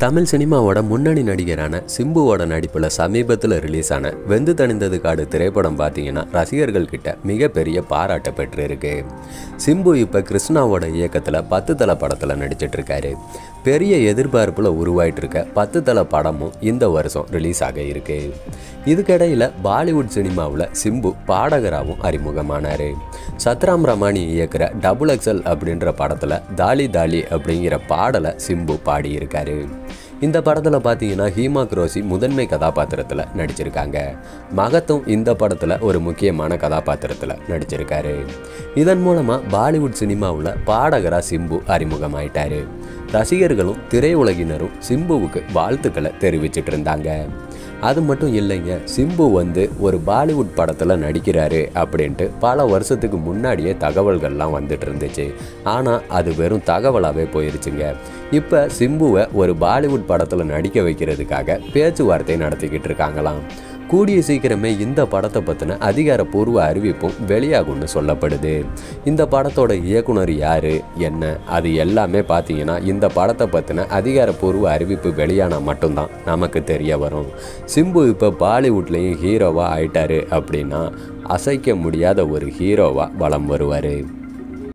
தமிழ் சினிமாவோட முன்னணி நடிகரான சிம்புவோட நடிப்பில் சமீபத்தில் ரிலீஸ் ஆன வெந்து தணிந்தது காடு திரைப்படம் பார்த்தீங்கன்னா ரசிகர்கள் கிட்ட மிகப்பெரிய பாராட்டை பெற்றிருக்கு சிம்பு இப்போ கிருஷ்ணாவோட இயக்கத்தில் பத்து தலை படத்தில் நடிச்சிட்டு இருக்காரு பெரிய எதிர்பார்ப்பில் உருவாயிட்டு இருக்க பத்து தலை படமும் இந்த வருஷம் ரிலீஸ் ஆக இருக்கு இதுக்கிடையில் பாலிவுட் சினிமாவில் சிம்பு பாடகராகவும் அறிமுகமானார் சத்ராம் ரமானி இயக்குற டபுள் எக்ஸல் அப்படின்ற படத்தில் தாலி தாலி அப்படிங்கிற பாடலை சிம்பு பாடியிருக்காரு இந்த படத்தில் பார்த்தீங்கன்னா ஹீமா குரோசி முதன்மை கதாபாத்திரத்தில் நடிச்சிருக்காங்க மகத்தும் இந்த படத்தில் ஒரு முக்கியமான கதாபாத்திரத்தில் நடிச்சிருக்காரு இதன் மூலமாக பாலிவுட் சினிமாவில் பாடகராக சிம்பு அறிமுகமாயிட்டாரு ரசிகர்களும் திரையுலகினரும் சிம்புவுக்கு வாழ்த்துக்களை தெரிவிச்சிட்டு இருந்தாங்க அது மட்டும் இல்லைங்க சிம்பு வந்து ஒரு பாலிவுட் படத்தில் நடிக்கிறாரு அப்படின்ட்டு பல வருஷத்துக்கு முன்னாடியே தகவல்கள்லாம் வந்துட்டு இருந்துச்சு ஆனால் அது வெறும் தகவலாகவே போயிருச்சுங்க இப்போ சிம்புவை ஒரு பாலிவுட் படத்தில் நடிக்க வைக்கிறதுக்காக பேச்சுவார்த்தை நடத்திக்கிட்டு இருக்காங்களாம் கூடிய சீக்கிரமே இந்த படத்தை பற்றின அதிகாரப்பூர்வ அறிவிப்பும் வெளியாகும்னு சொல்லப்படுது இந்த படத்தோட இயக்குனர் யார் என்ன அது எல்லாமே பார்த்தீங்கன்னா இந்த படத்தை பற்றின அதிகாரப்பூர்வ அறிவிப்பு வெளியானால் மட்டும்தான் நமக்கு தெரிய வரும் சிம்பு இப்போ பாலிவுட்லேயும் ஹீரோவாக ஆயிட்டாரு அப்படின்னா அசைக்க முடியாத ஒரு ஹீரோவாக வலம் வருவார்